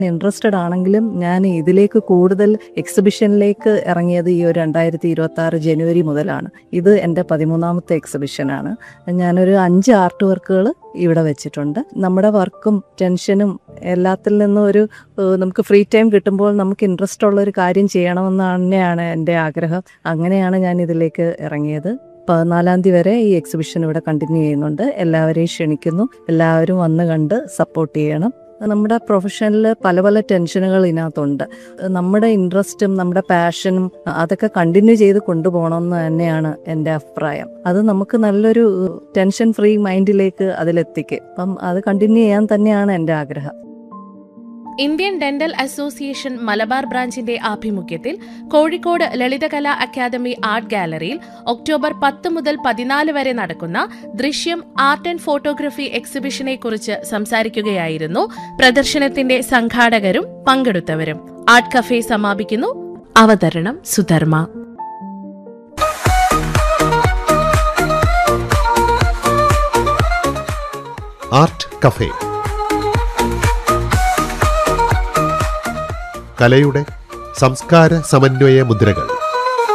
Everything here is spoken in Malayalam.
ഇൻട്രസ്റ്റഡ് ആണെങ്കിലും ഞാൻ ഇതിലേക്ക് കൂടുതൽ എക്സിബിഷനിലേക്ക് ഇറങ്ങിയത് ഈ ഒരു രണ്ടായിരത്തി ഇരുപത്തി ആറ് ജനുവരി മുതലാണ് ഇത് എൻ്റെ പതിമൂന്നാമത്തെ എക്സിബിഷനാണ് ഞാനൊരു അഞ്ച് ആർട്ട് വർക്കുകൾ ഇവിടെ വെച്ചിട്ടുണ്ട് നമ്മുടെ വർക്കും ടെൻഷനും എല്ലാത്തിൽ നിന്നും ഒരു ഏഹ്, നമുക്ക് ഫ്രീ ടൈം കിട്ടുമ്പോൾ നമുക്ക് ഇൻട്രസ്റ്റ് ഉള്ള ഒരു കാര്യം ചെയ്യണമെന്ന് തന്നെയാണ് എൻ്റെ ആഗ്രഹം അങ്ങനെയാണ് ഞാൻ ഇതിലേക്ക് ഇറങ്ങിയത് പതിനാലാം തീയതി വരെ ഈ എക്സിബിഷൻ ഇവിടെ കണ്ടിന്യൂ ചെയ്യുന്നുണ്ട് എല്ലാവരെയും ക്ഷണിക്കുന്നു എല്ലാവരും വന്ന് കണ്ട് സപ്പോർട്ട് ചെയ്യണം നമ്മുടെ പ്രൊഫഷനിൽ പല പല ടെൻഷനുകൾ ഇതിനകത്തുണ്ട് നമ്മുടെ ഇൻട്രസ്റ്റും നമ്മുടെ പാഷനും അതൊക്കെ കണ്ടിന്യൂ ചെയ്ത് കൊണ്ടുപോകണമെന്ന് തന്നെയാണ് എൻ്റെ അഭിപ്രായം അത് നമുക്ക് നല്ലൊരു ടെൻഷൻ ഫ്രീ മൈൻഡിലേക്ക് അതിലെത്തിക്കും അപ്പം അത് കണ്ടിന്യൂ ചെയ്യാൻ തന്നെയാണ് എൻ്റെ ആഗ്രഹം ഇന്ത്യൻ ഡെന്റൽ അസോസിയേഷൻ മലബാർ ബ്രാഞ്ചിന്റെ ആഭിമുഖ്യത്തിൽ കോഴിക്കോട് ലളിതകലാ അക്കാദമി ആർട്ട് ഗാലറിയിൽ ഒക്ടോബർ പത്ത് മുതൽ പതിനാല് വരെ നടക്കുന്ന ദൃശ്യം ആർട്ട് ആൻഡ് ഫോട്ടോഗ്രഫി എക്സിബിഷനെ കുറിച്ച് സംസാരിക്കുകയായിരുന്നു പ്രദർശനത്തിന്റെ സംഘാടകരും പങ്കെടുത്തവരും ആർട്ട് കഫേ സമാപിക്കുന്നു അവതരണം സുധർമ്മ ആർട്ട് കഫേ കലയുടെ സംസ്കാര സമന്വയ മുദ്രകൾ